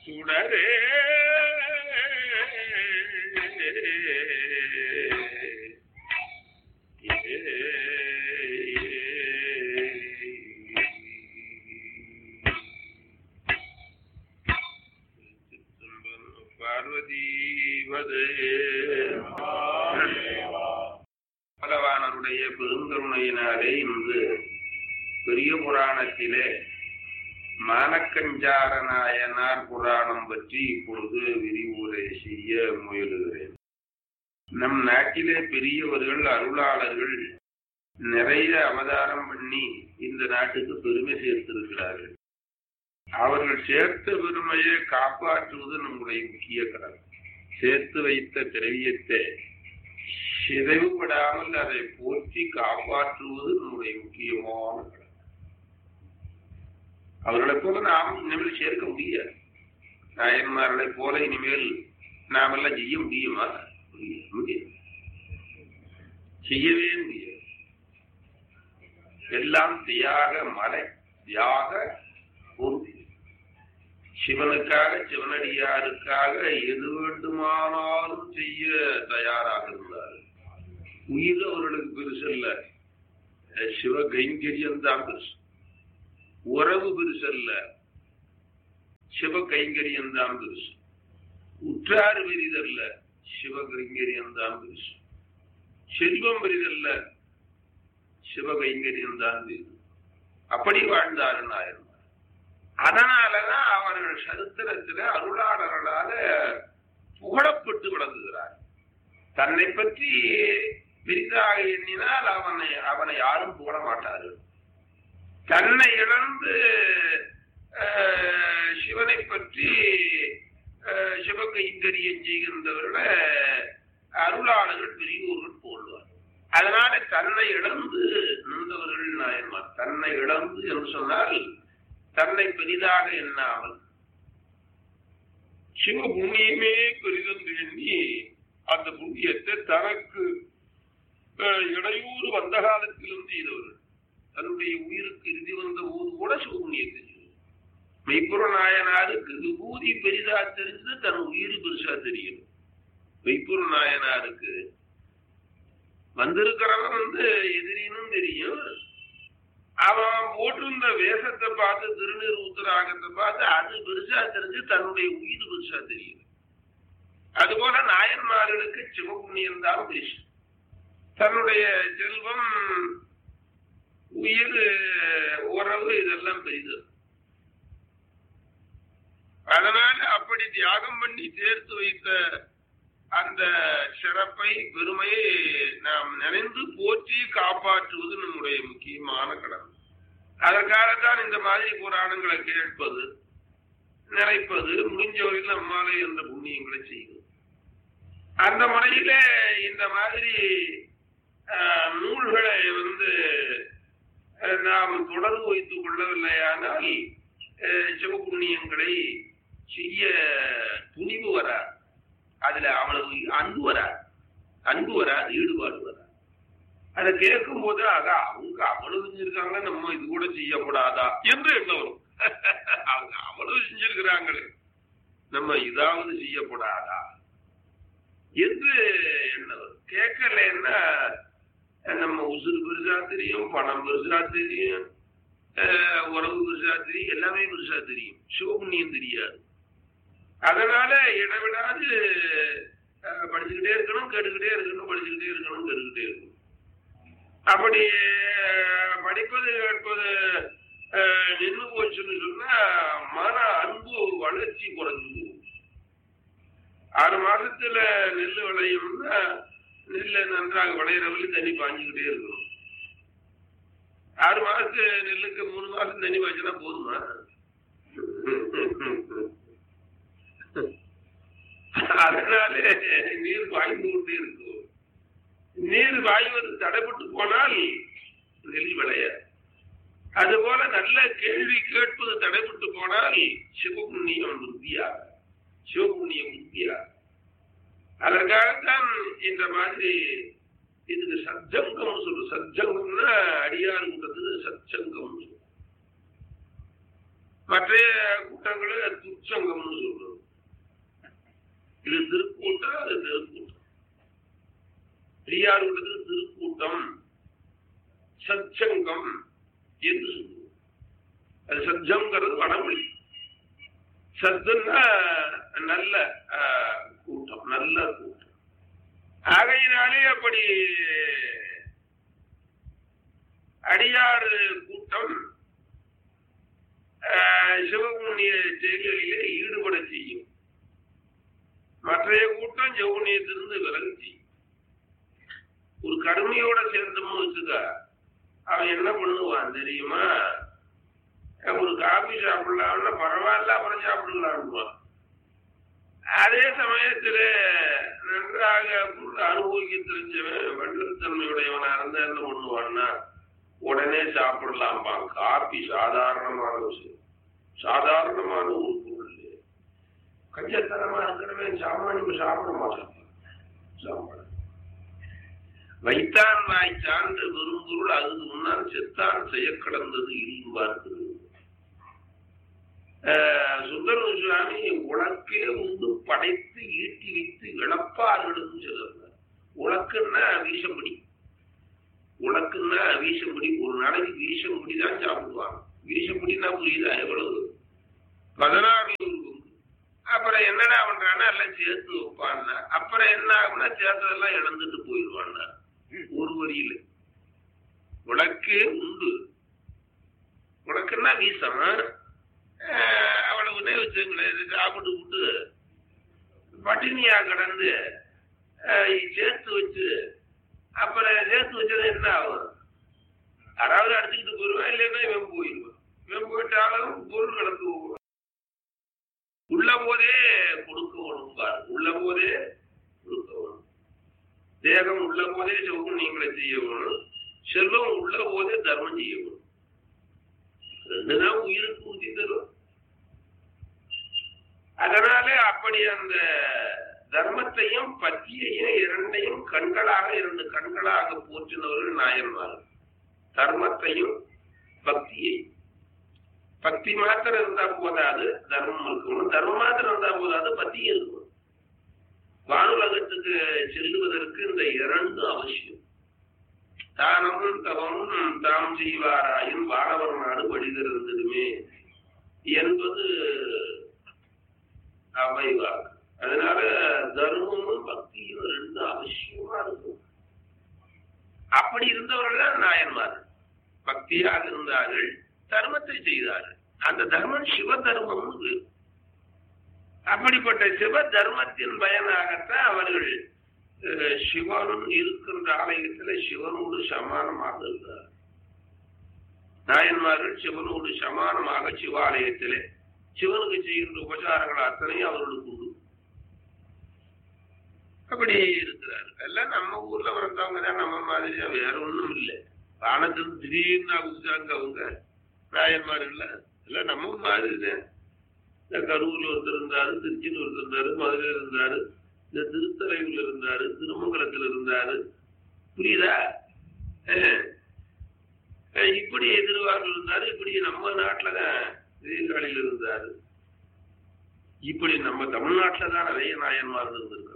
சுடரே பார்வதி பகவானருடைய பெருங்கருணையினாலே இன்று பெரிய புராணத்திலே மானக்கஞ்சார நாயனார் புராணம் பற்றி இப்பொழுது விரிவுரை செய்ய முயலுகிறேன் நம் நாட்டிலே பெரியவர்கள் அருளாளர்கள் நிறைய அவதாரம் பண்ணி இந்த நாட்டுக்கு பெருமை சேர்த்திருக்கிறார்கள் அவர்கள் சேர்த்த பெருமையை காப்பாற்றுவது நம்முடைய முக்கிய கடமை சேர்த்து வைத்த திரவியத்தை சிதைவுபடாமல் அதை போற்றி காப்பாற்றுவது நம்முடைய முக்கியமான கடமை அவர்களை போல நாம் இனிமேல் சேர்க்க முடியாது நாயன்மார்களை போல இனிமேல் நாம் எல்லாம் செய்ய முடியுமா முடியாது செய்யவே முடியாது எல்லாம் தியாக மலை தியாக பொருள் சிவனுக்காக சிவனடியாருக்காக எது வேண்டுமானாலும் செய்ய தயாராக இருந்தார் உயிர் அவர்களுக்கு பெருசு அல்ல சிவ கைங்கரியம் தான் பெருசு உறவு பெருசு அல்ல சிவ கைங்கரியம் தான் பெருசு உற்றார் பெரிதல்ல சிவ கைங்கரியம் தான் பெருசு செல்வம் பெரிதல்ல சிவ கைங்கரியம் தான் பெரிது அப்படி வாழ்ந்தாரு நாயன்மார் அதனாலதான் அவர்கள் சரித்திரத்தில அருளாளர்களால புகழப்பட்டு விளங்குகிறார் தன்னை பற்றி பெரிதாக எண்ணினால் அவனை அவனை யாரும் புகழ மாட்டார்கள் தன்னை இழந்து சிவனை பற்றி சிவகைங்கரியம் செய்கின்றவர்களை அருளாளர்கள் பெரியோர்கள் போடுவார் அதனால தன்னை இழந்து நின்றவர்கள் நாயன்மார் தன்னை இழந்து என்று சொன்னால் தன்னை பெரிதாக எண்ணாமல் சிவ புண்ணியமே பெரிதென்று எண்ணி அந்த புண்ணியத்தை தனக்கு இடையூறு வந்த காலத்திலும் செய்தவர்கள் தன்னுடைய உயிருக்கு இறுதி வந்த போது கூட சிவபுண்ணியத்தை மெய்ப்புற நாயனாருக்கு விபூதி பெரிதா தெரிஞ்சது தன் உயிர் பெருசா தெரியும் மெய்ப்புற நாயனாருக்கு வந்திருக்கிறவன் வந்து எதிரினும் தெரியும் அவன் போட்டிருந்த வேஷத்தை பார்த்து திருநீர் ஊத்துறாகத்தை பார்த்து அது பெருசா தெரிஞ்சு தன்னுடைய உயிர் பெருசா தெரியும் அதுபோல நாயன்மார்களுக்கு சிவபுண்ணியம் தான் பெருசு தன்னுடைய செல்வம் உயிர் உறவு இதெல்லாம் பெரிது அதனால அப்படி தியாகம் பண்ணி சேர்த்து வைத்த அந்த சிறப்பை பெருமையை நாம் நினைந்து போற்றி காப்பாற்றுவது நம்முடைய முக்கியமான கடமை அதற்காகத்தான் இந்த மாதிரி புராணங்களை கேட்பது நினைப்பது முடிஞ்ச வரையில் நம்மாலே என்ற புண்ணியங்களை செய்வது அந்த முறையில இந்த மாதிரி நூல்களை வந்து நாம் தொடர்பு வைத்துக் கொள்ளவில்லையானால் சிவபுண்ணியங்களை செய்ய துணிவு வராது அதுல அவ்வளவு அன்பு வராது அன்பு வராது ஈடுபாடு வராது அதை கேட்கும் போது ஆக அவங்க அவ்வளவு செஞ்சிருக்காங்க நம்ம இது கூட செய்யக்கூடாதா என்று என்ன வரும் அவங்க அவ்வளவு செஞ்சிருக்கிறாங்களே நம்ம இதாவது செய்யக்கூடாதா என்று என்ன வரும் கேட்கலன்னா நம்ம உசுறு பெருசா தெரியும் பணம் பெருசா தெரியும் உறவு பெருசா தெரியும் எல்லாமே பெருசா தெரியும் சிவபுண்ணியம் தெரியாது அதனால இடவிடாது படிச்சுக்கிட்டே இருக்கணும் கேட்டுக்கிட்டே இருக்கணும் படிச்சுக்கிட்டே இருக்கணும் கேட்டுக்கிட்டே இருக்கணும் அப்படி படிப்பது கேட்பது நின்று போச்சுன்னு சொன்னா மன அன்பு வளர்ச்சி குறைஞ்சு ஆறு மாசத்துல நெல் விளையும்னா நெல்லை நன்றாக விளையிறவங்க தண்ணி பாஞ்சுக்கிட்டே இருக்கணும் ஆறு மாசத்து நெல்லுக்கு மூணு மாசம் தண்ணி பாய்ச்சினா போதுமா அதனாலே நீர் பாய்ந்து கொண்டே இருக்கும் நீர் பாய்வது தடைப்பட்டு போனால் நெல் விளையாது அதுபோல நல்ல கேள்வி கேட்பது தடைப்பட்டு போனால் சிவபுண்ணியம் உறுதியா சிவபுண்ணியம் உறுதியா அதற்காகத்தான் இந்த மாதிரி இதுக்கு சத்சங்கம் சொல்லு சத்சங்கம்னா அடியாருங்கிறது சத்சங்கம் மற்ற கூட்டங்களை துச்சங்கம்னு சொல்றது இது திருக்கூட்டம் அது திருக்கூட்டம் பெரியார் கூட்டத்துக்கு திருக்கூட்டம் சச்சங்கம் என்று சொல்லுவோம் அது சச்சங்கிறது வடமொழி சத்துன்னா நல்ல ஆஹ், கூட்டம் நல்ல கூட்டம் ஆகையினாலே அப்படி அடியார் கூட்டம் ஆஹ், சிவபுண்ணிய செயல்களிலே ஈடுபட செய்யும் மற்றைய கூட்டம் சிவபுண்ணியத்திலிருந்து விலகு செய்யும் ஒரு கடுமையோட சேர்ந்தோம்னு வச்சுக்க அவன் என்ன பண்ணுவான் தெரியுமா ஒரு காபி சாப்பிடலாம்னா பரவாயில்ல அப்புறம் சாப்பிடலாம்னுவான் அதே சமயத்துல நன்றாக பொருள் அனுபவிக்க தெரிஞ்சவன் வள்ளத்தன்மையுடையவனா இருந்தா என்ன பண்ணுவான்னா உடனே சாப்பிடலாம்பான் காபி சாதாரணமான விஷயம் சாதாரணமான ஒரு பொருள் கஞ்சத்தனமா இருக்கிறவன் சாமானியம் சாப்பிட மாட்டான் சாப்பிட வைத்தான் வாய் சான்று பெரும்பொருள் அது முன்னால் செத்தான் செய்ய கடந்தது இரும்பார்க்கிறது சுந்தர சுவாமி உலக்கே உண்டு படைத்து ஈட்டி வைத்து இழப்பார்களும் சொல்லுறார் உலக்குன்னா வீசம்படி உலக்குன்னா வீசம்படி ஒரு நாளைக்கு வீசம்படி தான் சாப்பிடுவாங்க வீசம்படினா புரியுதா எவ்வளவு பதினாறு இருக்கும் அப்புறம் என்னடா பண்றான்னா எல்லாம் சேர்த்து வைப்பான்னா அப்புறம் என்ன ஆகும்னா சேர்த்ததெல்லாம் இழந்துட்டு போயிடுவான்னா ஒரு வரியில உனக்கு உண்டு உனக்குன்னா வீசம் ஆஹ் அவ்வளவு வச்சுங்களேன் சாப்பிட்டு விட்டு பட்டினியா கிடந்து ஆஹ் சேர்த்து வச்சு அப்புறம் சேர்த்து வச்சது என்ன ஆகும் யாராவது அடிச்சுக்கிட்டு போயிடுவான் இல்லைன்னா இவன் போயிடுவான் இவன் போயிட்டாலும் பொருள் கிடந்து போவான் உள்ள போதே கொடுக்க வேணும்பார் உள்ள போதே கொடுக்க வேணும் தேகம் உள்ள போதே செல்வம் நீங்களை செய்ய வேணும் செல்வம் உள்ள போதே தர்மம் செய்ய வேணும் ரெண்டுதான் உயிருக்கு ஊதி தரும் அதனாலே அப்படி அந்த தர்மத்தையும் பத்தியையும் இரண்டையும் கண்களாக இரண்டு கண்களாக போற்றினவர்கள் நாயன்மார்கள் தர்மத்தையும் பக்தியை பக்தி மாத்திரம் இருந்தா போதாது தர்மம் இருக்கணும் தர்மம் மாத்திரம் இருந்தா போதாது பக்தியும் இருக்கணும் வானுலகத்துக்கு செல்லுவதற்கு இந்த இரண்டு அவசியம் தானமும் தவமும் தாம் செய்வாராயின் வானவர் நாடு வழிதிருந்ததுமே என்பது அமைவாக்கு அதனால தர்மமும் பக்தியும் ரெண்டு அவசியமா இருக்கும் அப்படி இருந்தவர்கள் தான் நாயன்மார்கள் பக்தியாக இருந்தார்கள் தர்மத்தை செய்தார்கள் அந்த தர்மம் சிவ தர்மம்னு பேரு. அப்படிப்பட்ட சிவ தர்மத்தின் பயனாகத்தான் அவர்கள் அஹ், சிவனும் இருக்கின்ற ஆலயத்தில் சிவனோடு சமானமாக இருந்தார் நாயன்மார்கள் சிவனோடு சமானமாக சிவாலயத்திலே சிவனுக்கு செய்கின்ற உபச்சாரங்கள் அத்தனையும் அவர்களுக்கு உண்டு அப்படி இருக்கிறார் எல்லாம் நம்ம ஊர்ல வந்தவங்க தான் நம்ம மாதிரியா வேற ஒண்ணும் இல்லை வானத்தில் திடீர்னு குதிச்சாங்க அவங்க நாயன்மார்கள்ல எல்லாம் நம்ம மாதிரி தான் இந்த கரூர்ல ஒருத்தர் இருந்தாரு திருச்சியில் ஒருத்தர் இருந்தாரு மதுரையில் இருந்தாரு இந்த திருத்தலையூர்ல இருந்தாரு திருமங்கலத்துல இருந்தாரு புரியுதா அஹ். அஹ் இப்படி திருவாரூர் இருந்தாரு இப்படி நம்ம நாட்டுல தான் சீர்காழியில் இருந்தாரு இப்படி நம்ம தமிழ்நாட்டுல தான் நிறைய நாயன்மார் இருந்திருக்கிறாங்க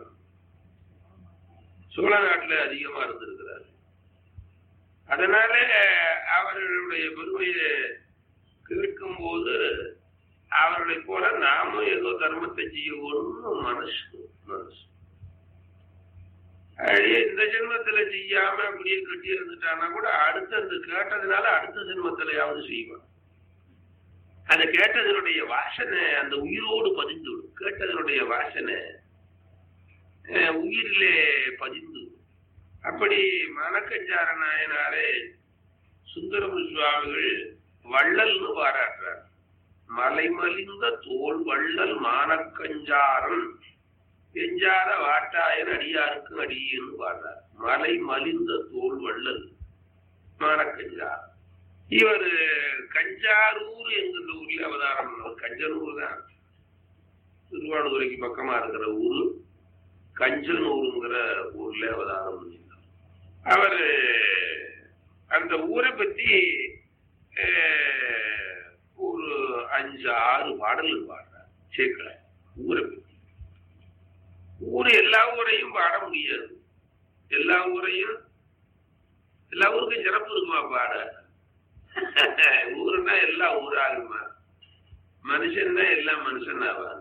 சோழ நாட்டுல அதிகமா இருந்திருக்கிறாரு அதனால அவர்களுடைய பெருமையை கேட்கும் போது அவர்களை போல நாமும் ஏதோ தர்மத்தை செய்யணும்னு மனசு மனசு அப்படியே இந்த ஜென்மத்துல செய்யாம அப்படியே கட்டி இருந்துட்டானா கூட அடுத்த அந்த கேட்டதுனால அடுத்த ஜென்மத்திலையாவது செய்வான் அந்த கேட்டதனுடைய வாசனை அந்த உயிரோடு பதிந்து விடும் கேட்டதனுடைய வாசனை அஹ், உயிரிலே பதிந்து விடும். அப்படி மணக்கஞ்சார நாயனாரே சுந்தரமு சுவாமிகள் வள்ளல்னு பாராட்டுறார் மலைமலிந்த தோல் வள்ளல் மானக்கஞ்சாரன் எஞ்சாத வாட்டாயன் அடியாருக்கு அடியேன்னு பாடுறார் மலை மலிந்த தோல் வள்ளல் மானக்கஞ்சார் இவர் கஞ்சாரூர் என்கின்ற ஊரில் அவதாரம் பண்ணவர் கஞ்சனூர் தான் திருவாடுதுறைக்கு பக்கமா இருக்கிற ஊரு கஞ்சனூருங்கிற ஊர்ல அவதாரம் பண்ணியிருந்தார் அவர் அந்த ஊரை பத்தி அஹ், ஒரு அஞ்சு ஆறு பாடல்கள் பாடுறார் சேர்க்கல ஊரை பத்தி ஊர் எல்லா ஊரையும் பாட முடியாது எல்லா ஊரையும் எல்லா ஊருக்கும் சிறப்பு இருக்குமா பாட ஊருன்னா எல்லா ஊராகுமா மனுஷன் தான் எல்லாம் மனுஷன் ஆவாங்க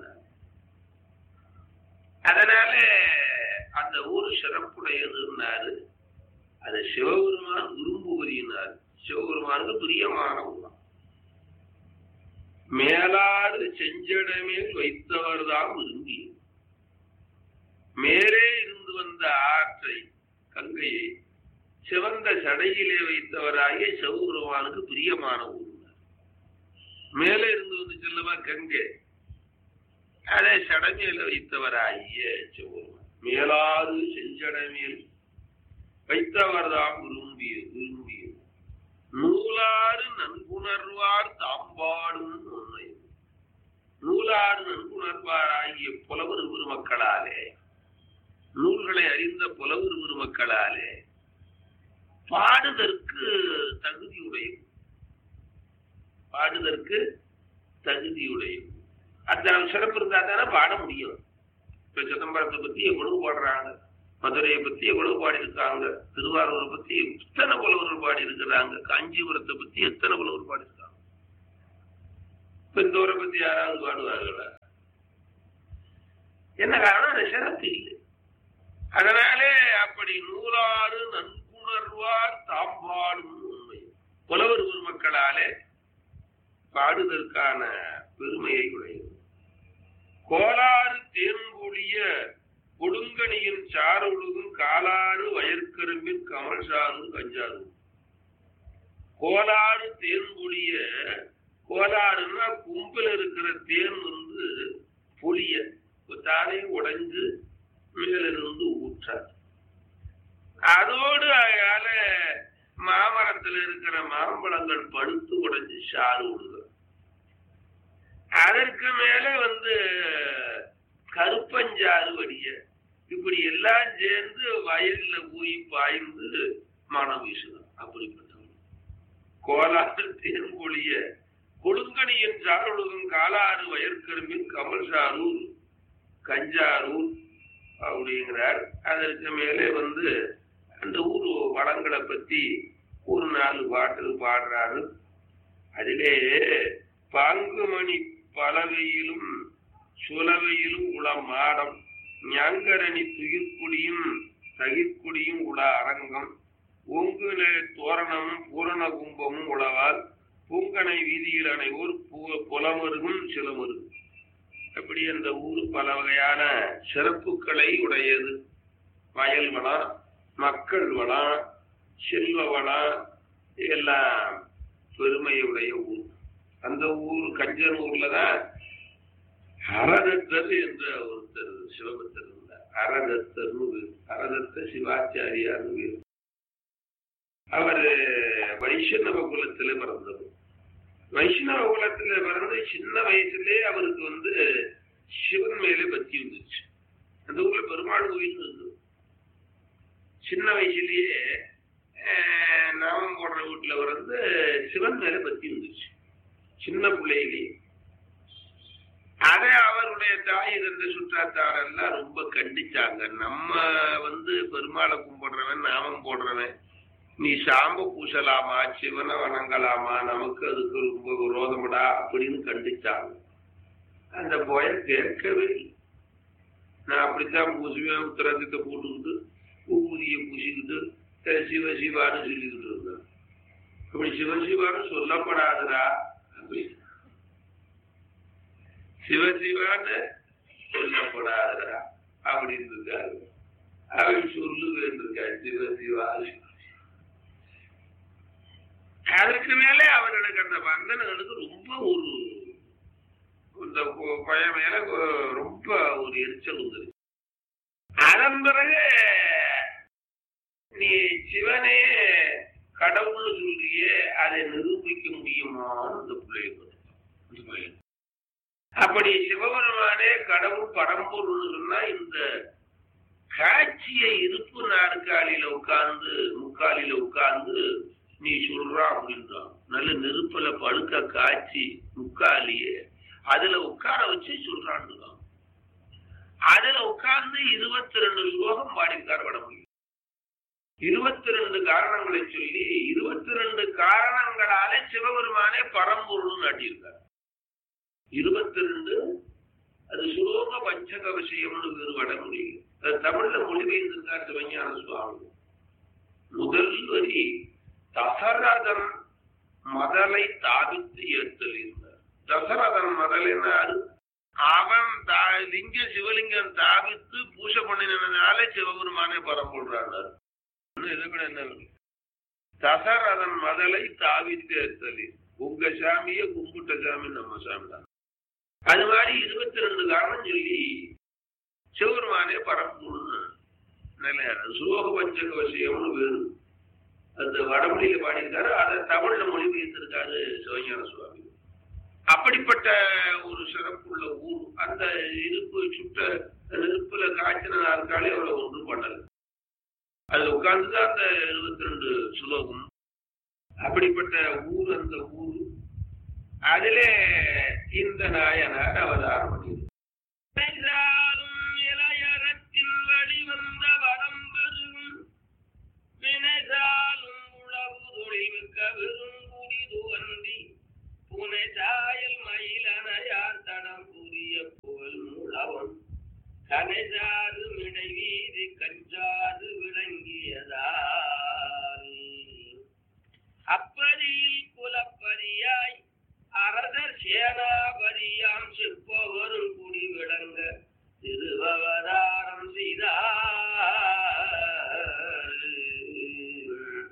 அதனால அந்த ஊர் சிறப்புடையதுன்னாரு அது சிவபெருமான் விரும்புவதினார் சிவபெருமானுக்கு பிரியமான ஊர் மேலாறு செஞ்சடமேல் வைத்தவர் தான் விரும்பியது மேலே இருந்து வந்த ஆற்றை கங்கையை சிவந்த சடையிலே வைத்தவராகிய சிவபெருமானுக்கு பிரியமான ஊர் மேலே இருந்து வந்து செல்லவா கங்கை அதை சடமேல வைத்தவராகிய சிவபெருமான் மேலாறு செஞ்சடமேல் வைத்தவர் தான் விரும்பிய விரும்பியது நூலாறு நன்குணர்வார் தாம்பாடும் உண்மை நூலாறு நன்குணர்வாராகிய புலவர் பெருமக்களாலே நூல்களை அறிந்த புலவர் பெருமக்களாலே பாடுதற்கு தகுதியுடையும் பாடுதற்கு தகுதியுடையும் அந்த சிறப்பு இருந்தா தானே பாட முடியும் இப்ப சிதம்பரத்தை பத்தி எவ்வளவு பாடுறாங்க மதுரையை பத்தி எவ்வளவு பாடி இருக்காங்க திருவாரூரை பத்தி எத்தனை புலவர்கள் பாடி இருக்கிறாங்க காஞ்சிபுரத்தை பத்தி எத்தனை புலவர் பாடி இருக்காங்க இப்ப இந்த ஊரை பத்தி யாராவது பாடுவார்களா என்ன காரணம் அது சிறப்பு இல்லை அதனாலே அப்படி நூலாறு நன்குணர்வார் தாம்பாடும் உண்மை புலவர் மக்களாலே பாடுதற்கான பெருமையை உடையது கோலாறு தேன்பொழிய கொடுங்கணியின் சாரொழுகும் காலாறு வயற்கரும்பின் கமல் சாரும் கஞ்சாரும் கோலாறு தேன்பொழிய கோலாறுன்னா கும்பில் இருக்கிற தேன் வந்து பொழிய தானே உடைஞ்சு மேலிருந்து ஊற்ற அதோடு அதால மாமரத்தில் இருக்கிற மாம்பழங்கள் பழுத்து உடைஞ்சு சாறு விடுது அதற்கு மேல வந்து கருப்பஞ்சாறு வடிய இப்படி எல்லாம் சேர்ந்து வயல்ல போய் பாய்ந்து மனம் வீசுது அப்படிப்பட்டவங்க கோலாறு தேன்பொழிய கொழுங்கணியின் சாருலகம் காலாறு வயற்கரும்பின் கமல் சாரூர் கஞ்சாரூர் அப்படிங்கிறார் அதற்கு மேலே வந்து அந்த ஊர் வளங்களை பத்தி ஒரு நாலு பாட்டு பாடுறாரு அதிலே பாங்குமணி பலவையிலும் சுலவையிலும் உள மாடம் ஞாங்கரணி துயிர்க்குடியும் தகிர்க்குடியும் உள அரங்கம் ஒங்குல தோரணமும் பூரண கும்பமும் உளவால் பூங்கனை வீதியில் அனைவோர் புலமருகும் சிலமருகும் அப்படி அந்த ஊர் பல வகையான சிறப்புகளை உடையது வயல் வளம் மக்கள் வளம் செல்வ வளம் எல்லாம் பெருமையுடைய ஊர் அந்த ஊர் கஞ்சன் ஊர்ல தான் அரதத்தர் என்ற ஒருத்தர் சிவபக்தர் இருந்தார் அரதத்தர்னு அரதத்த சிவாச்சாரியார்னு அவர் வைஷ்ணவ குலத்துல பிறந்தவர் வைஷ்ணவ குலத்துல பிறந்து சின்ன வயசுலயே அவருக்கு வந்து சிவன் மேல பக்தி வந்துருச்சு அந்த ஊர்ல பெருமாள் கோயில் இருந்தது சின்ன வயசுலயே நாமம் போடுற வீட்டுல வந்து சிவன் மேல பக்தி வந்துருச்சு சின்ன பிள்ளையிலேயே அதை அவருடைய தாய் இருந்த சுற்றாத்தாரெல்லாம் ரொம்ப கண்டிச்சாங்க நம்ம வந்து பெருமாளை கும்பிடுறவன் நாமம் போடுறவன் நீ சாம்ப பூசலாமா சிவனை வணங்கலாமா நமக்கு அதுக்கு ரொம்ப விரோதமடா அப்படின்னு கண்டிச்சாங்க அந்த போய கேட்கவே நான் அப்படித்தான் பூசுவேன் உத்தரத்துக்கு போட்டுக்கிட்டு ஊதிய பூசிக்கிட்டு சிவ சிவான்னு சொல்லிக்கிட்டு இருந்தேன் அப்படி சிவசிவான்னு சொல்லப்படாதுடா அப்படின்னு சிவசிவான்னு சொல்லப்படாதரா அப்படின்னு இருக்காரு அவன் சொல்லுவேன் இருக்கா சிவசிவா அதற்கு மேலே அவர்களுக்கு அந்த வந்தனங்களுக்கு ரொம்ப ஒரு இந்த பையன் மேல ரொம்ப ஒரு எரிச்சல் வந்துருக்கு அதன் பிறகு நீ சிவனே கடவுள் சொல்றியே அதை நிரூபிக்க முடியுமான்னு அந்த பிள்ளைய அப்படி சிவபெருமானே கடவுள் பரம்பொருள் சொன்னா இந்த காட்சியை இருப்பு நாற்காலியில உட்கார்ந்து முக்காலில உட்கார்ந்து நீ சொல்றா அப்படின்றான் நல்ல நெருப்புல பழுக்க காய்ச்சி முக்காலியே அதுல உட்கார வச்சு சொல்றான்னு அதுல உட்கார்ந்து இருபத்தி ரெண்டு ஸ்லோகம் பாடியிருக்கார் வடமொழி இருபத்தி ரெண்டு காரணங்களை சொல்லி இருபத்தி ரெண்டு காரணங்களால சிவபெருமானே பரம்பொருள் நாட்டியிருக்கார் இருபத்தி ரெண்டு அது சுலோக பஞ்சக விஷயம்னு வேறு வடமொழி அது தமிழ்ல மொழிபெயர்ந்திருக்கார் சிவஞான சுவாமி முதல் வரி தசரதன் மதலை தாவித்து ஏற்றல் இருந்தார் தசரதன் மதல் என்ன அவன் தா- லிங்க சிவலிங்கம் தாவித்து பூஜை பண்ணினதுனால சிவபெருமானே பரம்பொழுறாங்க இது கூட என்ன இருக்கு? தசரதன் மதலை தாவித்து ஏற்றல் உங்க சாமிய கும்பிட்ட சாமி நம்ம சாமி தான் அது மாதிரி இருபத்தி ரெண்டு காரணம் சொல்லி சிவபெருமானே பரம்பொருள்னு நிலையான சுலோக பஞ்சக விஷயம்னு வேறு அந்த வடமொழியில பாடியிருக்காரு அதை தமிழ்ல மொழிபெயர்த்திருக்காரு சிவஞான சுவாமி அப்படிப்பட்ட ஒரு சிறப்புள்ள ஊர் அந்த இருப்பு சுட்ட நெருப்புல காய்ச்சின நாற்காலி அவரை ஒன்றும் பண்ணல அதுல உட்கார்ந்துதான் அந்த இருபத்தி ரெண்டு சுலோகம் அப்படிப்பட்ட ஊர் அந்த ஊர் அதிலே இந்த நாயனார் அவதாரம் பண்ணியிருக்கார் இளையரத்தில் வழிவந்த வடம்பெரும் வினைசாலும் உழவு தொழில்மிக்க விரும்புடி துவந்தி புனைசாயல் மயிலனையார் தடம் புரிய புகழ் முழவன் கனைசாது மிடை வீதி கஞ்சாது விளங்கியதால் அப்பதியில் குலப்பதியாய் அரசர் சேனாபதியாம் சிற்பவரும் குடி விளங்க திருவவதாரம் செய்தார்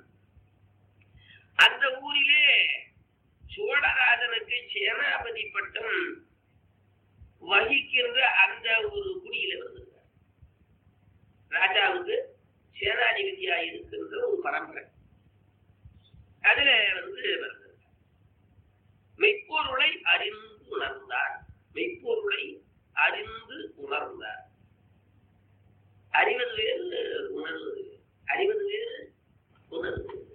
அந்த ஊரிலே சோழராஜனுக்கு சேனாபதி பட்டம் வகிக்கின்ற அந்த ஒரு குடியில வந்திருக்கார் ராஜாவுக்கு சேனாதிபதியா இருக்கின்ற ஒரு பரம்பரை அதுல வந்து வந்திருக்கார் மெய்ப்பொருளை அறிந்து உணர்ந்தார் மெய்ப்பொருளை அறிந்து உணர்ந்தார் அறிவது வேறு உணர்வது வேறு அறிவது வேறு உணர்வது வேறு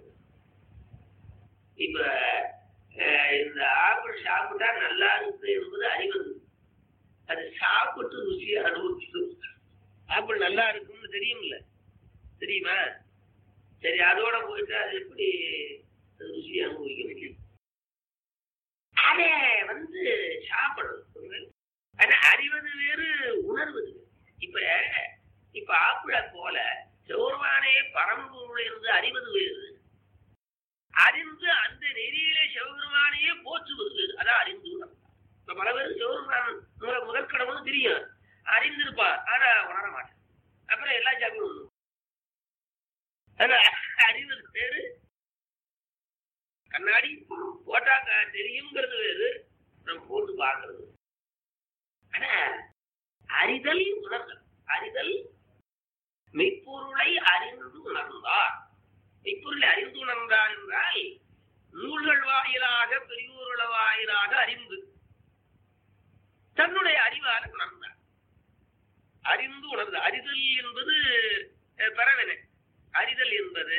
இப்ப அஹ், இந்த ஆப்பிள் சாப்பிட்டா நல்லா இருக்கு என்பது அறிவது அது சாப்பிட்டு ருசியை அனுபவிச்சு ஆப்பிள் நல்லா இருக்கும்னு தெரியும்ல தெரியுமா சரி அதோட போயிட்டு அது எப்படி ருசியை அனுபவிக்க முடியும் அதை வந்து சாப்பிடணும் ஆனா அறிவது வேறு உணர்வது வேறு. இப்ப இப்ப ஆப்பிளை போல சிவருமானே பரம்பொருள் இருந்து அறிவது வேறு அறிந்து அந்த நெறியிலே சிவபெருமானையே போற்றுவது வேறு அதான் அறிந்து உணர்ந்தார். இப்ப பல பேர் சிவபெருமான் முதல் முதல் கடவுள்னு தெரியும் அறிந்திருப்பான் ஆனா உணர மாட்டான் அப்புறம் எல்லா ஜாமியும் ஆனா அறிவது வேறு கண்ணாடி போட்டா க- தெரியுங்கிறது வேறு நம்ம போட்டு பார்க்கறது ஆனா அறிதல் உணர்தல் அறிதல் மெய்ப்பொருளை அறிந்து உணர்ந்தார் மெய்ப்பொருளை அறிந்து உணர்ந்தார் என்றால் நூல்கள் வாயிலாக பெரியோர்கள் வாயிலாக அறிந்து தன்னுடைய அறிவால உணர்ந்தார் அறிந்து உணர்ந்து அறிதல் என்பது அஹ், பரவன அறிதல் என்பது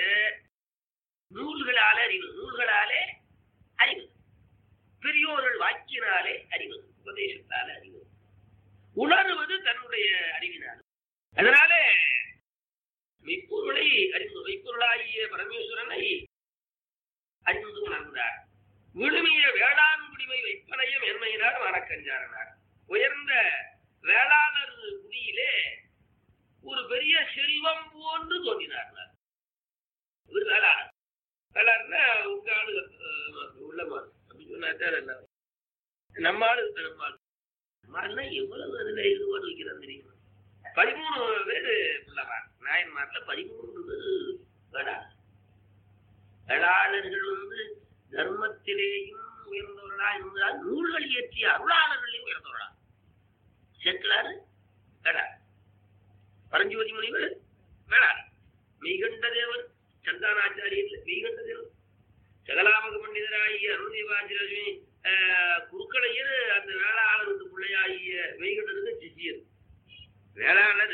நூல்களாலே அறிவது நூல்களாலே அறிவது பெரியோர்கள் வாக்கினாலே அறிவது உபதேசத்தாலே அறிவது உணர்வது தன்னுடைய அறிவினால் அதனாலே மெய்ப்பொருளை அறிந்து மெய்ப்பொருளாகிய பரமேஸ்வரனை அறிந்து உணர்ந்தார் விழுமிய வேளாண் குடிமை வைப்பனையும் என்மையினார் வணக்கஞ்சாரனார் உயர்ந்த வேளாளர் குடியிலே ஒரு பெரிய செல்வம் போன்று தோன்றினார் இவர் வேளாளர் வேளாளர்னா உங்க ஆளு அஹ், உள்ள மாடு அப்படி சொன்னாதான் என்ன நம்ம ஆளு நம்ம ஆளு நம்ம ஆளுனா எவ்வளவு அதுல ஈடுபாடு வைக்கிறான் தெரியுமா பதிமூணு பேரு பிள்ளைவார் நாயன்மார்ல பதிமூணு பேரு வேளாளர் வேளாளர்கள் வந்து தர்மத்திலேயும் உயர்ந்தவர்களா இருந்தால் நூல்கள் இயற்றிய அருளாளர்களையும் உயர்ந்தவர்களா சேர்க்கிறாரு வேளாளர் பரஞ்சோதி முனிவர் வேளாளர் மெய்கண்ட தேவர் சந்தானாச்சாரியர் மெய்கண்ட தேவர் சகலாமக பண்டிதராகிய அருள்தீபாஜி குருக்களையர் அந்த வேளாளருக்கு பிள்ளையாகிய மெய்கண்டருக்கு சிஷியர் வேளாளர்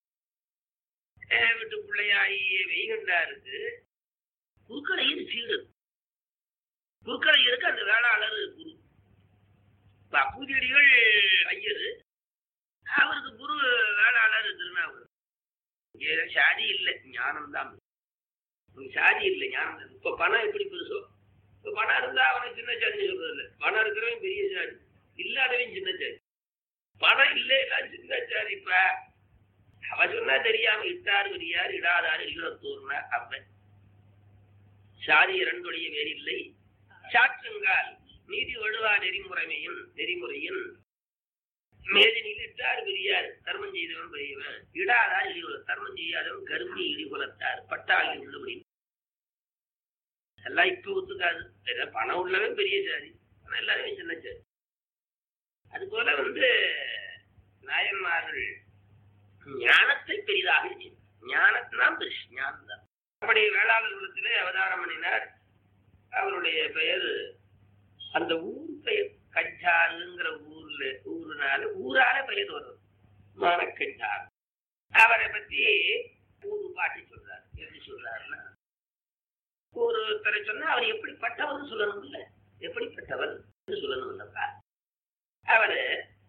அஹ், வீட்டு பிள்ளையாகிய மெய்கண்டாருக்கு குருக்களையர் சீடர் குருக்கரையருக்கு அந்த வேளாளர் குரு இப்ப அப்பூதியடிகள் ஐயர் அவருக்கு குரு வேளாளர் திருநாவுக்கர் இங்க சாதி இல்லை ஞானம் தான் சாதி இல்லை ஞானம் தான் இப்ப பணம் எப்படி பெருசோ இப்ப பணம் இருந்தா அவனுக்கு சின்ன சாதி சொல்றது இல்லை பணம் இருக்கிறவன் பெரிய சாதி இல்லாதவன் சின்ன சாதி பணம் இல்லை சின்ன சாதி இப்ப அவ சொன்னா தெரியாம இட்டார் பெரியார் இடாதார் ஈழத்தூர்னா அவன் சாதி இரண்டுடைய வேறில்லை சாற்றுங்கால் நீதி வழுவா நெறிமுறைமையின் நெறிமுறையின் மேதினில் இட்டார் பெரியார் தர்மம் செய்தவன் பெரியவன் இடாதார் இடிகுல தர்மம் செய்யாதவன் கருமி இடிகுலத்தார் பட்டாளி உள்ளபடி எல்லாம் இப்ப ஒத்துக்காது ஏதோ பணம் உள்ளவன் பெரிய சாதி பணம் எல்லாருமே சின்ன சாதி அது போல வந்து நாயன்மார்கள் ஞானத்தை பெரிதாக வச்சு ஞானத்தினால் பெருசு ஞானம் தான் அப்படி வேளாளர் குலத்திலே அவதாரம் பண்ணினார் அவருடைய பெயர் அந்த ஊர் பெயர் கஞ்சாருங்கிற ஊர்ல ஊருனால ஊரால பெயர் வரும் மானக்கஞ்சார் அவரை பத்தி ஊரு பாட்டி சொல்றாரு எப்படி சொல்றாருன்னா ஒருத்தரை சொன்னா அவர் எப்படிப்பட்டவர் சொல்லணும் இல்ல எப்படிப்பட்டவர் சொல்லணும் இல்லப்பா அவரு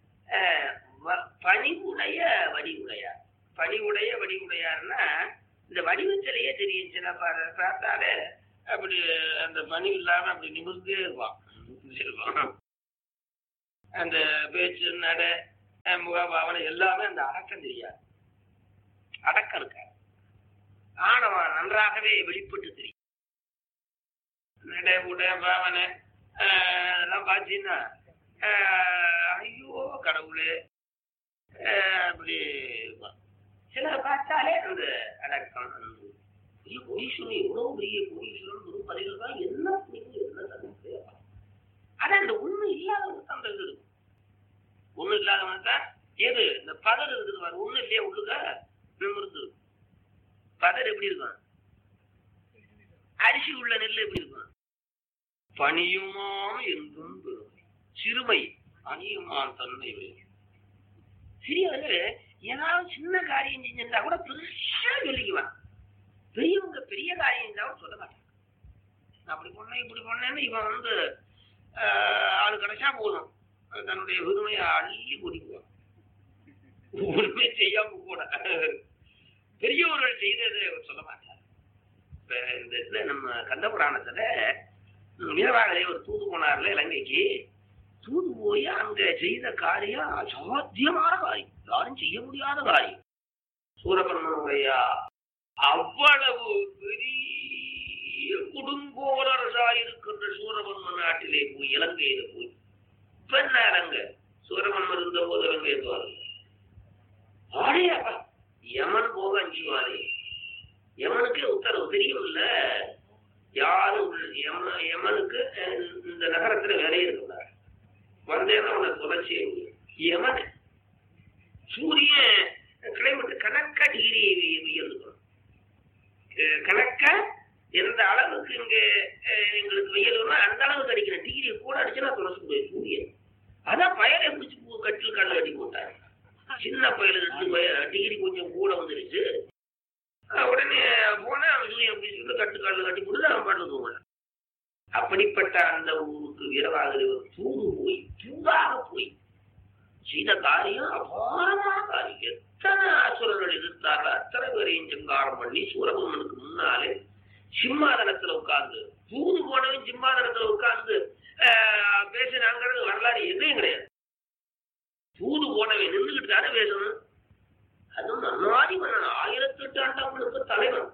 பணிவுடைய வடிவுடையார் பணிவுடைய வடிவுடையார்னா இந்த வடிவத்திலேயே தெரியும் சில பார்த்தாலே அப்படி அந்த பணி இல்லாம அப்படி நிமிர்ந்தே இருப்பான் அந்த பேச்சு நட முகபாவனை எல்லாமே அந்த அடக்கம் தெரியாது அடக்கம் இருக்காது ஆணவம் நன்றாகவே வெளிப்பட்டு தெரியும் நட உட பாவனை அதெல்லாம் பார்த்தீங்கன்னா ஐயோ கடவுளே அப்படி சிலர் பார்த்தாலே அந்த அடக்கம் பெரிய கோடீஸ்வரன் எவ்வளவு பெரிய கோடீஸ்வரன் வெறும் பதிகள் தான் என்ன புரியுது என்ன தகுதி ஆனா இந்த உண்மை இல்லாதவனுக்கு அந்த இது இருக்கும் ஒண்ணு இல்லாதவனுக்கு எது இந்த பதர் இருக்குது பாரு ஒண்ணு இல்லையா உள்ளுக்க நிமிர்ந்து பதர் எப்படி இருக்கும் அரிசி உள்ள நெல் எப்படி இருக்கும் பணியுமாம் எங்கும் பெருமை சிறுமை அணியுமான் தன்னை சிறியவர்கள் ஏதாவது சின்ன காரியம் செஞ்சிருந்தா கூட பெருசா சொல்லிக்குவான் பெரியவங்க பெரிய காரியம் செஞ்சாலும் சொல்ல மாட்டாங்க அப்படி பண்ணேன் இப்படி பண்ணேன்னு இவன் வந்து ஆளு கிடைச்சா போதும் தன்னுடைய பெருமையை அள்ளி கொதிக்குவான் ஒண்ணுமே செய்யாம கூட பெரியவர்கள் செய்ததை சொல்ல மாட்டார் இப்ப இந்த இதுல நம்ம கந்த புராணத்துல வீரவாகலே ஒரு தூது போனார்ல இலங்கைக்கு தூது போய் அங்க செய்த காரியம் அசாத்தியமான காரியம் யாரும் செய்ய முடியாத காரியம் சூரபன்மனுடைய அவ்வளவு பெரிய கொடுங்கோலரசா இருக்கின்ற சூரபன்மன் நாட்டிலே போய் இலங்கையில போய் பெண்ண இலங்கை சூரபன்மன் இருந்த போது இலங்கை ஆடையாப்பா யமன் போக அஞ்சுவாரே யமனுக்கு உத்தரவு தெரியும் இல்ல யாரும் யம யமனுக்கு இந்த நகரத்துல வேலையே இருக்கக்கூடாது வந்தேன்னா உன்னை தொடர்ச்சியே யமன் சூரியன் கிளைமேட் கணக்கா டிகிரி வெயில் கணக்கா எந்த அளவுக்கு இங்க எங்களுக்கு வெயில்னா அந்த அளவுக்கு அடிக்கிற டிகிரி கூட அடிச்சுன்னா தொடர்ச்சி முடியாது சூரியன் அதான் பயலை பிடிச்சி கட்டில் கல்ல கட்டி போட்டாங்க சின்ன பயல ரெண்டு பய டிகிரி கொஞ்சம் கூட வந்துருச்சு உடனே போனா சூரியன் பிடிச்சி கட்டு கல்ல கட்டி போட்டு அவன் பாட்டு தூங்கல அப்படிப்பட்ட அந்த ஊருக்கு வீரவாகிறவர் தூது போய் தூதாக போய் செய்த காரியம் அபாரமான காரியம் எத்தனை அசுரர்கள் எதிர்த்தார்கள் அத்தனை பேரையும் சங்காரம் பண்ணி சூரபன்மனுக்கு முன்னாலே சிம்மாதனத்துல உட்கார்ந்து தூது போனவன் சிம்மாதனத்துல உட்கார்ந்து பேசினாங்கிறது வரலாறு எதுவும் கிடையாது தூது போனவன் நின்றுகிட்டு தானே பேசணும் அதுவும் நன்னாதி மன்னன் ஆயிரத்தி எட்டு ஆண்டவங்களுக்கு தலைவன்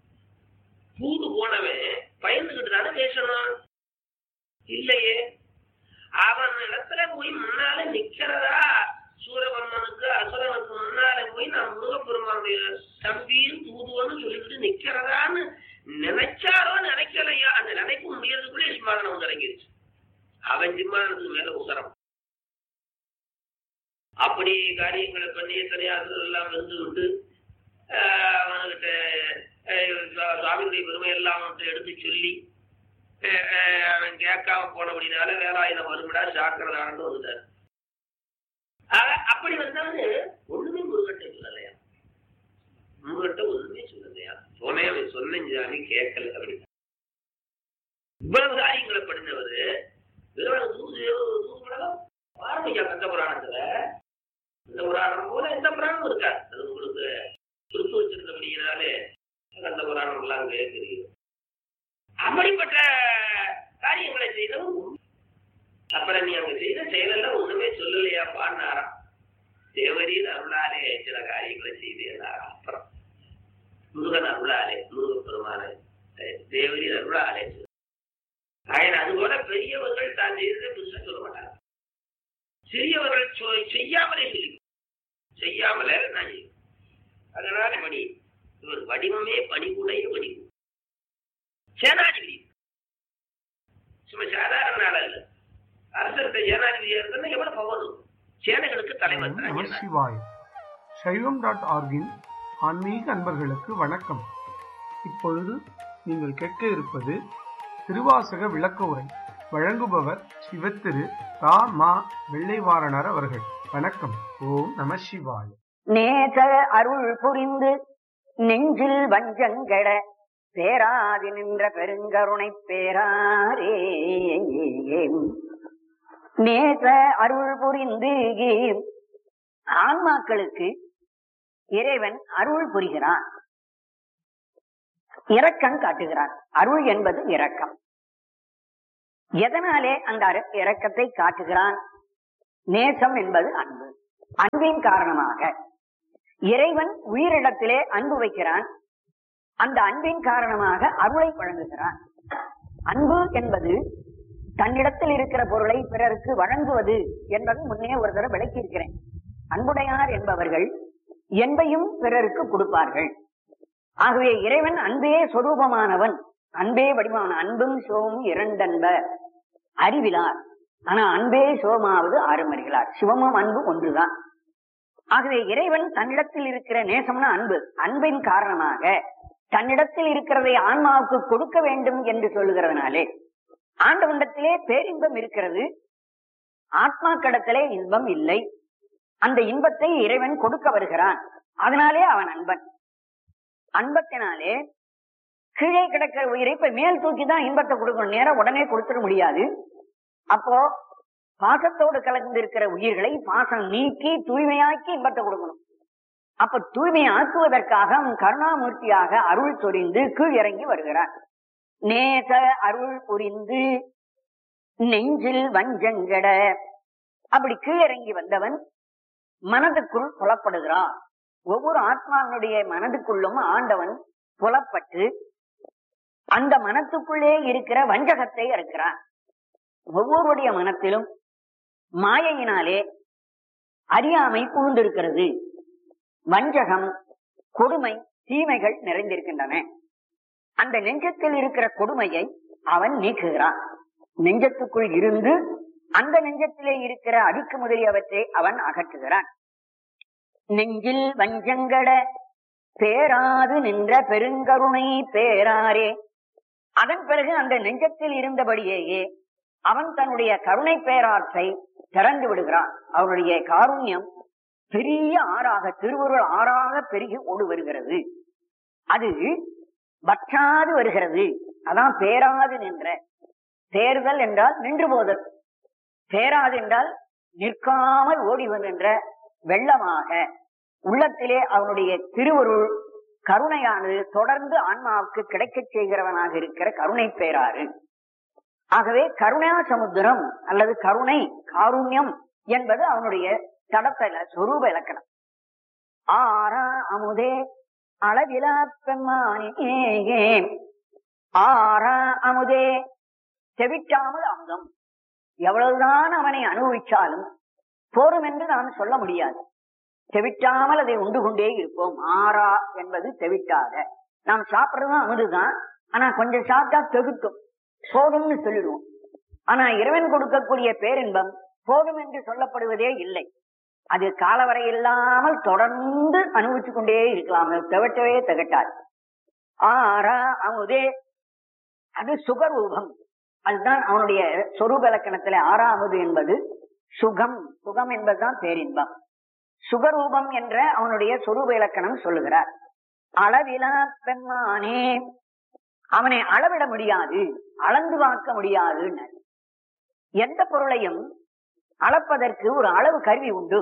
தூது போனவன் பயந்துகிட்டு தானே பேசணும் இல்லையே அவன் இடத்துல போய் முன்னால நிக்கிறதா சூரபன்மனுக்கு அசுரனுக்கு முன்னால போய் நான் முருகப்பெருமானுடைய தம்பியும் தூதுவன்னு சொல்லிக்கிட்டு நிக்கிறதான்னு நினைச்சாரோ நினைக்கலையா அந்த நினைப்பு முடியறதுக்குள்ளே சிம்மாதனம் வந்து இறங்கிருச்சு அவன் சிம்மாதனத்துக்கு மேல உத்தரம் அப்படி காரியங்களை பண்ணி எத்தனையாசர்கள் எல்லாம் வந்து விட்டு அவன்கிட்ட சுவாமியுடைய பெருமை எல்லாம் அவன்கிட்ட எடுத்து சொல்லி அவன் கேட்காம போனபடினால வேலாயுதம் வரும்டா ஜாக்கிரதான்னு வந்துட்டார் அப்படி வந்தவரு ஒண்ணுமே முருகட்ட சொல்லலையா முருகட்ட ஒண்ணுமே சொல்லலையா சொன்னே அவன் சொன்னேன் கேட்கல அப்படின்னு இவ்வளவு காரியங்களை பண்ணினவர் ஐயா கந்த புராணத்துல இந்த புராணம் போல எந்த புராணமும் இருக்காது அது உங்களுக்கு குறிப்பு வச்சிருந்தபடினாலே கந்த புராணம் எல்லாம் அங்கே தெரியும் அப்படிப்பட்ட காரியங்களை செய்தவன் உண்டு. அப்புறம் நீ அங்க செய்த செயலெல்லாம் ஒண்ணுமே சொல்லலையாப்பான்னாராம் தேவரின் அருளாலே சில காரியங்களை செய்தேனாராம் அப்புறம் முருகன் அருளாலே முருகப்பெருமானே தேவரின் அருளாலே ஆயன் அதுபோல பெரியவர்கள் தான் செய்ததை புதுசா சொல்ல மாட்டாங்க சிறியவர்கள் சொ- செய்யாமலே சொல்லி செய்யாமலே நான் செய்வேன். அதனால பணி இவர் வடிவமே பணிவுடைய வடிவு சேனாதிபதி சும்மா சாதாரண நாள் அல்ல அரசர்கிட்ட சேனாதிபதியா இருந்தா எவ்வளவு பவர் இருக்கும் சேனைகளுக்கு தலைவர் ஓம் தான் நம சேனாதிபதி. சிவாய் சைவம் டாட் ஆர்கின் ஆன்மீக அன்பர்களுக்கு வணக்கம் இப்பொழுது நீங்கள் கேட்க இருப்பது திருவாசக விளக்க உரை வழங்குபவர் சிவத்திரு தா மா வெள்ளைவாரணர் அவர்கள் வணக்கம் ஓம் நம சிவாய் நேச அருள் புரிந்து நெஞ்சில் வஞ்சங்கட பேராதி நின்ற பெருங்கருணை பேராரே நேச அருள் புரிந்து ஆன்மாக்களுக்கு இறைவன் அருள் புரிகிறான் இரக்கம் காட்டுகிறான் அருள் என்பது இரக்கம் எதனாலே அந்த அர- இரக்கத்தை காட்டுகிறான் நேசம் என்பது அன்பு அன்பின் காரணமாக இறைவன் உயிரிடத்திலே அன்பு வைக்கிறான் அந்த அன்பின் காரணமாக அருளை வழங்குகிறான் அன்பு என்பது தன்னிடத்தில் இருக்கிற பொருளை பிறருக்கு வழங்குவது என்பது முன்னே ஒரு தடவை விளக்கி இருக்கிறேன் அன்புடையார் என்பவர்கள் என்பையும் பிறருக்கு கொடுப்பார்கள் ஆகவே இறைவன் அன்பே சொரூபமானவன் அன்பே வடிவான அன்பும் சிவமும் இரண்டன்ப அறிவிலார் ஆனா அன்பே சிவமாவது ஆறுமறிகளார் சிவமும் அன்பு ஒன்றுதான் ஆகவே இறைவன் தன்னிடத்தில் இருக்கிற நேசம்னா அன்பு அன்பின் காரணமாக தன்னிடத்தில் இருக்கிறதை ஆன்மாவுக்கு கொடுக்க வேண்டும் என்று சொல்லுகிறதுனாலே ஆண்டவண்டத்திலே பேரின்பம் இருக்கிறது ஆத்மா கடத்திலே இன்பம் இல்லை அந்த இன்பத்தை இறைவன் கொடுக்க வருகிறான் அதனாலே அவன் அன்பன் அன்பத்தினாலே கீழே கிடக்கிற உயிரை இப்ப மேல் தூக்கி தான் இன்பத்தை கொடுக்கணும் நேரம் உடனே கொடுத்துட முடியாது அப்போ பாசத்தோடு கலந்து இருக்கிற உயிர்களை பாசம் நீக்கி தூய்மையாக்கி இன்பத்தை கொடுக்கணும் அப்ப தூய்மையாக்குவதற்காக அவன் கருணாமூர்த்தியாக அருள் சொரிந்து கீழ் இறங்கி வருகிறான் நேச அருள் புரிந்து நெஞ்சில் வஞ்சங்கட அப்படி கீழிறங்கி வந்தவன் மனதுக்குள் புலப்படுகிறான் ஒவ்வொரு ஆத்மாவினுடைய மனதுக்குள்ளும் ஆண்டவன் புலப்பட்டு அந்த மனத்துக்குள்ளே இருக்கிற வஞ்சகத்தை இருக்கிறான் ஒவ்வொருடைய மனத்திலும் மாயையினாலே அறியாமை புகுந்திருக்கிறது வஞ்சகம் கொடுமை தீமைகள் நிறைந்திருக்கின்றன அந்த நெஞ்சத்தில் இருக்கிற கொடுமையை அவன் நீக்குகிறான் நெஞ்சத்துக்குள் இருந்து அந்த நெஞ்சத்திலே இருக்கிற அழுக்கு முதலியவற்றை அவன் அகற்றுகிறான் நெஞ்சில் வஞ்சங்கட பேராது நின்ற பெருங்கருணை பேராரே அதன் பிறகு அந்த நெஞ்சத்தில் இருந்தபடியேயே அவன் தன்னுடைய கருணை பேராற்றை திறந்து விடுகிறான் அவருடைய காருண்யம் பெரிய ஆறாக திருவருள் ஆறாக பெருகி ஓடு வருகிறது அது வற்றாது வருகிறது அதான் பேராது நின்ற தேர்தல் என்றால் நின்று போதல் பேராது என்றால் நிற்காமல் ஓடி வருகின்ற வெள்ளமாக உள்ளத்திலே அவனுடைய திருவருள் கருணையானது தொடர்ந்து ஆன்மாவுக்கு கிடைக்கச் செய்கிறவனாக இருக்கிற கருணை பேராறு ஆகவே கருணா சமுத்திரம் அல்லது கருணை காருண்யம் என்பது அவனுடைய தடத்தல சொரூப இலக்கணம் ஆரா அமுதே அளவிலா பெம்மானே ஆரா அமுதே செவிட்டாமல் அமுதம் எவ்வளவுதான் அவனை அனுபவிச்சாலும் போரும் என்று நாம் சொல்ல முடியாது செவிட்டாமல் அதை உண்டு கொண்டே இருப்போம் ஆறா என்பது செவிட்டாத நாம் சாப்பிடுறதும் அமுதுதான் ஆனா கொஞ்சம் சாப்பிட்டா தெகுட்டும் போதும்னு சொல்லிடுவோம் ஆனா இறைவன் கொடுக்கக்கூடிய பேரின்பம் போதும் என்று சொல்லப்படுவதே இல்லை அது காலவரை இல்லாமல் தொடர்ந்து அனுபவிச்சு கொண்டே இருக்கலாம் அது திகட்டவே திகட்டாது ஆறா அமுதே அது சுகரூபம் அதுதான் அவனுடைய சொரூப இலக்கணத்திலே ஆறாவது என்பது சுகம் சுகம் என்பதுதான் பேரின்பம் சுகரூபம் என்ற அவனுடைய சொரூப இலக்கணம் சொல்லுகிறார் அளவிலா பெம்மானே அவனை அளவிட முடியாது அளந்து பார்க்க முடியாது எந்த பொருளையும் அளப்பதற்கு ஒரு அளவு கருவி உண்டு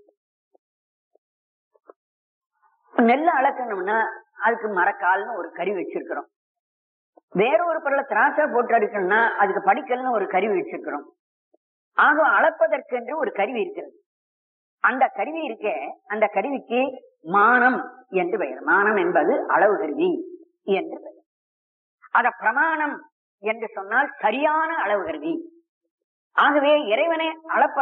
நெல்லை அளக்கணும்னா அதுக்கு மரக்கால்னு ஒரு கருவி வச்சிருக்கிறோம் வேற ஒரு பொருளை திராசா போட்டு அடுக்கணும்னா அதுக்கு படிக்கல்னு ஒரு கருவி வச்சிருக்கிறோம் ஆக அளப்பதற்கென்று ஒரு கருவி இருக்கிறது அந்த கருவி இருக்க அந்த கருவிக்கு மானம் என்று பெயர் மானம் என்பது அளவு கருவி என்று பெயர் அத பிரமாணம் என்று சொன்னால் சரியான அளவு கருவி ஆகவே இறைவனை அளப்ப